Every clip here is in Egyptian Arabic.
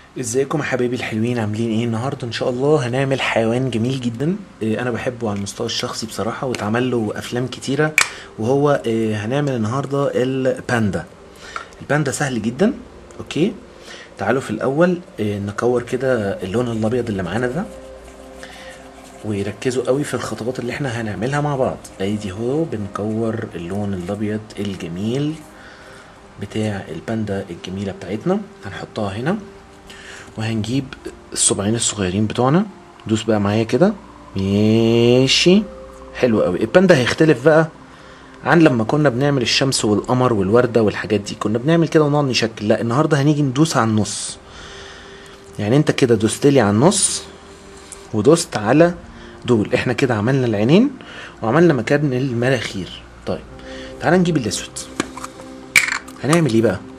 ازيكم يا حبايبي الحلوين عاملين ايه النهارده ان شاء الله هنعمل حيوان جميل جدا إيه، انا بحبه على المستوى الشخصي بصراحه واتعمل له افلام كتيره وهو إيه، هنعمل النهارده الباندا الباندا سهل جدا اوكي تعالوا في الاول إيه، نكور كده اللون الابيض اللي معانا ده ويركزوا قوي في الخطوات اللي احنا هنعملها مع بعض ادي هو بنكور اللون الابيض الجميل بتاع الباندا الجميله بتاعتنا هنحطها هنا وهنجيب الصباعين الصغيرين بتوعنا دوس بقى معايا كده ماشي حلو قوي الباندا هيختلف بقى عن لما كنا بنعمل الشمس والقمر والوردة والحاجات دي كنا بنعمل كده ونقعد نشكل لا النهارده هنيجي ندوس على النص يعني انت كده دوست لي على النص ودوست على دول احنا كده عملنا العينين وعملنا مكان المراخير طيب تعالى نجيب الاسود هنعمل ايه بقى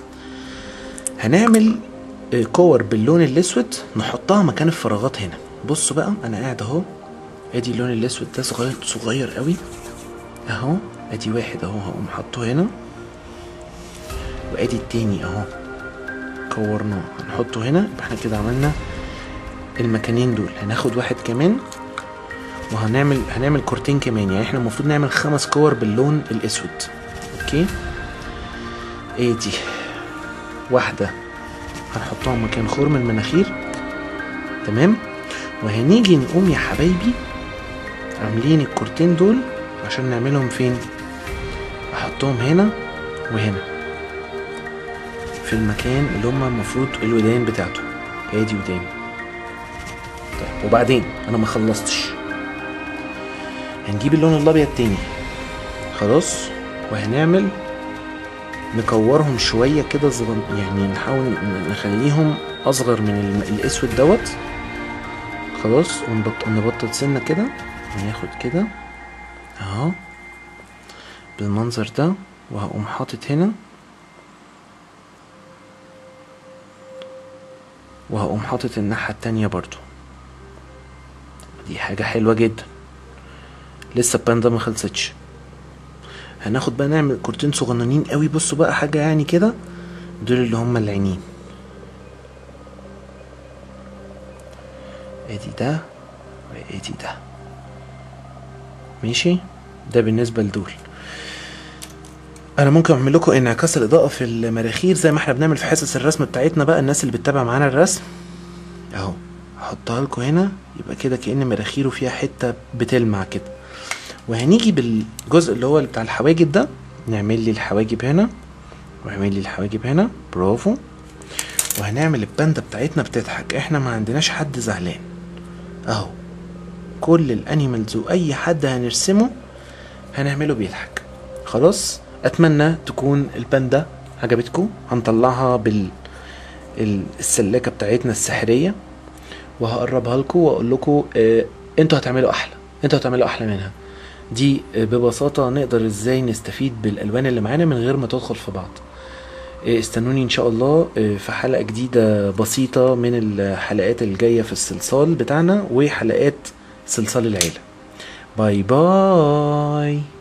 هنعمل آه، كور باللون الاسود نحطها مكان الفراغات هنا بصوا بقى انا قاعد اهو ادي اللون الاسود ده صغير صغير قوي اهو ادي واحد اهو هقوم حاطه هنا وادي التاني اهو كورناه هنحطه هنا يبقى احنا كده عملنا المكانين دول هناخد واحد كمان وهنعمل هنعمل كورتين كمان يعني احنا المفروض نعمل خمس كور باللون الاسود اوكي ادي واحده هنحطها مكان خرم المناخير تمام وهنيجي نقوم يا حبايبي عاملين الكورتين دول عشان نعملهم فين احطهم هنا وهنا في المكان اللي هما المفروض الودان بتاعته ادي ودان طيب وبعدين انا ما خلصتش هنجيب اللون الابيض تاني خلاص وهنعمل نكورهم شويه كده صغن يعني نحاول ن- نخليهم اصغر من الم- الاسود دوت خلاص ونبط... نبطل سنه كده وناخد كده اهو بالمنظر ده وهقوم حاطط هنا وهقوم حاطط الناحية التانية برضو دي حاجة حلوة جدا لسه الباندا ما خلصتش هناخد بقى نعمل كورتين صغننين قوي بصوا بقى حاجة يعني كده دول اللي هما العينين ادي ده وادي ده ماشي ده بالنسبة لدول انا ممكن اعمل لكم انعكاس الاضاءة في المراخير زي ما احنا بنعمل في حصص الرسم بتاعتنا بقى الناس اللي بتتابع معانا الرسم اهو احطها لكم هنا يبقى كده كأن مراخيره فيها حتة بتلمع كده وهنيجي بالجزء اللي هو بتاع الحواجب ده نعمل لي الحواجب هنا واعمل لي الحواجب هنا برافو وهنعمل الباندا بتاعتنا بتضحك احنا ما عندناش حد زعلان اهو كل الانيمالز واي حد هنرسمه هنعمله بيضحك خلاص اتمنى تكون الباندا عجبتكم هنطلعها بال ال- السلاكه بتاعتنا السحريه وهقربها لكم واقول لكم آه انتوا هتعملوا احلى انتوا هتعملوا احلى منها دي آه، ببساطه نقدر ازاي نستفيد بالالوان اللي معانا من غير ما تدخل في بعض آه، استنوني ان شاء الله آه، في حلقه جديده بسيطه من الحلقات الجايه في الصلصال بتاعنا وحلقات صلصال العيله باي باي